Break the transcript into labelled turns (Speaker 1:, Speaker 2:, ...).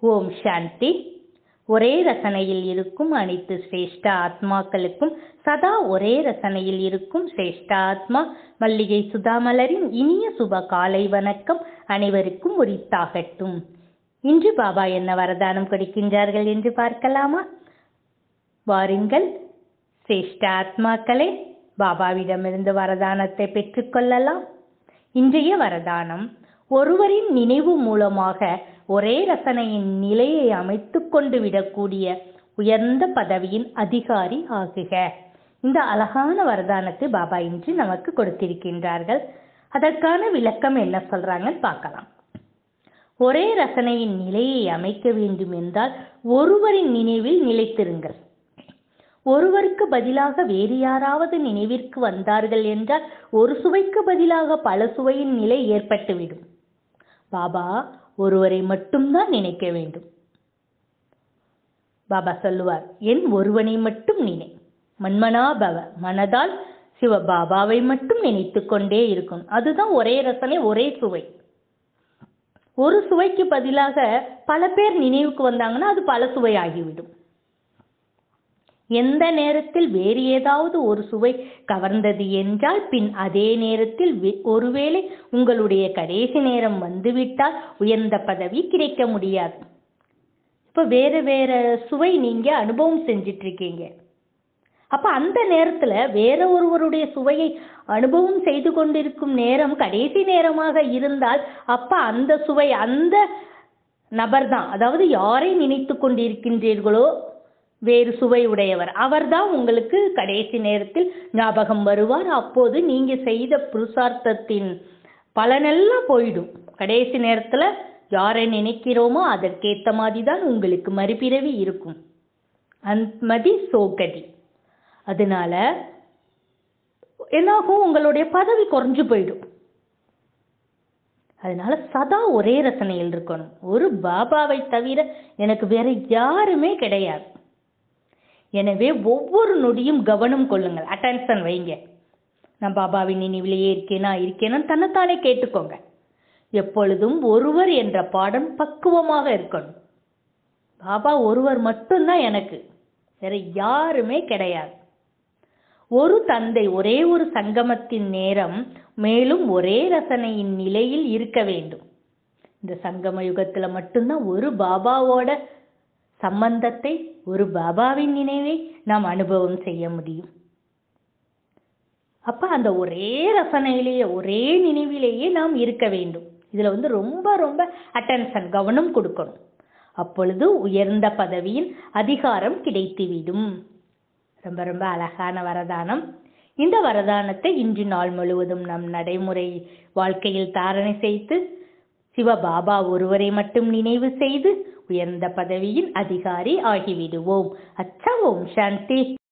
Speaker 1: ஓம் சாந்தி ஒரே ரசனையில் இருக்கும் அனைத்து சிரேஷ்ட ஆத்மாக்களுக்கும் சதா ஒரே ரசனையில் இருக்கும் சிரேஷ்ட ஆத்மா மல்லிகை சுதாமலரின் இனிய சுப காலை வணக்கம் அனைவருக்கும் உரித்தாகட்டும் இன்று பாபா என்ன வரதானம் கொடுக்கின்றார்கள் என்று பார்க்கலாமா வாருங்கள் சிரேஷ்ட ஆத்மாக்களே பாபாவிடமிருந்து வரதானத்தை பெற்றுக்கொள்ளலாம் இன்றைய வரதானம் ஒருவரின் நினைவு மூலமாக ஒரே ரசனையின் நிலையை அமைத்துக் கொண்டு விடக்கூடிய உயர்ந்த பதவியின் அதிகாரி ஆகுக இந்த அழகான வரதானத்தை பாபா இன்று நமக்கு கொடுத்திருக்கின்றார்கள் அதற்கான விளக்கம் என்ன சொல்றாங்கன்னு பார்க்கலாம் ஒரே ரசனையின் நிலையை அமைக்க வேண்டும் என்றால் ஒருவரின் நினைவில் நிலைத்திருங்கள் ஒருவருக்கு பதிலாக வேறு யாராவது நினைவிற்கு வந்தார்கள் என்றால் ஒரு சுவைக்கு பதிலாக பல சுவையின் நிலை ஏற்பட்டுவிடும் பாபா ஒருவரை மட்டும்தான் நினைக்க வேண்டும் பாபா சொல்லுவார் என் ஒருவனை மட்டும் நினை மன்மனா பவ மனதால் சிவ பாபாவை மட்டும் நினைத்து கொண்டே இருக்கும் அதுதான் ஒரே ரசனை ஒரே சுவை ஒரு சுவைக்கு பதிலாக பல பேர் நினைவுக்கு வந்தாங்கன்னா அது பல சுவை ஆகிவிடும் எந்த நேரத்தில் வேறு ஏதாவது ஒரு சுவை கவர்ந்தது என்றால் பின் அதே நேரத்தில் ஒருவேளை உங்களுடைய கடைசி நேரம் வந்துவிட்டால் உயர்ந்த பதவி கிடைக்க முடியாது இப்போ வேற வேற சுவை நீங்க அனுபவம் செஞ்சிட்டு இருக்கீங்க அப்ப அந்த நேரத்துல வேற ஒருவருடைய சுவையை அனுபவம் செய்து கொண்டிருக்கும் நேரம் கடைசி நேரமாக இருந்தால் அப்ப அந்த சுவை அந்த நபர் தான் அதாவது யாரை நினைத்து கொண்டிருக்கின்றீர்களோ வேறு சுவை உடையவர் அவர்தான் உங்களுக்கு கடைசி நேரத்தில் ஞாபகம் வருவார் அப்போது நீங்க செய்த புருஷார்த்தத்தின் பலனெல்லாம் போயிடும் கடைசி நேரத்துல யாரை நினைக்கிறோமோ அதற்கேத்த மாதிரி தான் உங்களுக்கு மறுபிறவி இருக்கும் அந்மதி சோகதி அதனால என்னாகும் உங்களுடைய பதவி குறைஞ்சு போயிடும் அதனால சதா ஒரே ரசனையில் இருக்கணும் ஒரு பாபாவை தவிர எனக்கு வேற யாருமே கிடையாது எனவே ஒவ்வொரு நொடியும் கவனம் கொள்ளுங்கள் அட்டென்ஷன் வைங்க நான் பாபாவின் நினைவிலேயே இருக்கேனா இருக்கேனா தன்னைத்தானே கேட்டுக்கோங்க எப்பொழுதும் ஒருவர் என்ற பாடம் பக்குவமாக இருக்கணும் பாபா ஒருவர் மட்டும்தான் எனக்கு வேற யாருமே கிடையாது ஒரு தந்தை ஒரே ஒரு சங்கமத்தின் நேரம் மேலும் ஒரே ரசனையின் நிலையில் இருக்க வேண்டும் இந்த சங்கம யுகத்துல மட்டும்தான் ஒரு பாபாவோட சம்பந்தத்தை ஒரு பாபாவின் நினைவை நாம் அனுபவம் செய்ய முடியும் அப்ப அந்த ஒரே ரசனையிலேயே ஒரே நினைவிலேயே நாம் இருக்க வேண்டும் இதுல வந்து ரொம்ப ரொம்ப அட்டென்ஷன் கவனம் கொடுக்கணும் அப்பொழுது உயர்ந்த பதவியின் அதிகாரம் கிடைத்துவிடும் ரொம்ப ரொம்ப அழகான வரதானம் இந்த வரதானத்தை இன்று நாள் முழுவதும் நம் நடைமுறை வாழ்க்கையில் தாரணை செய்து சிவபாபா ஒருவரை மட்டும் நினைவு செய்து உயர்ந்த பதவியின் அதிகாரி ஆகிவிடுவோம் அச்சா ஓம் சாந்தி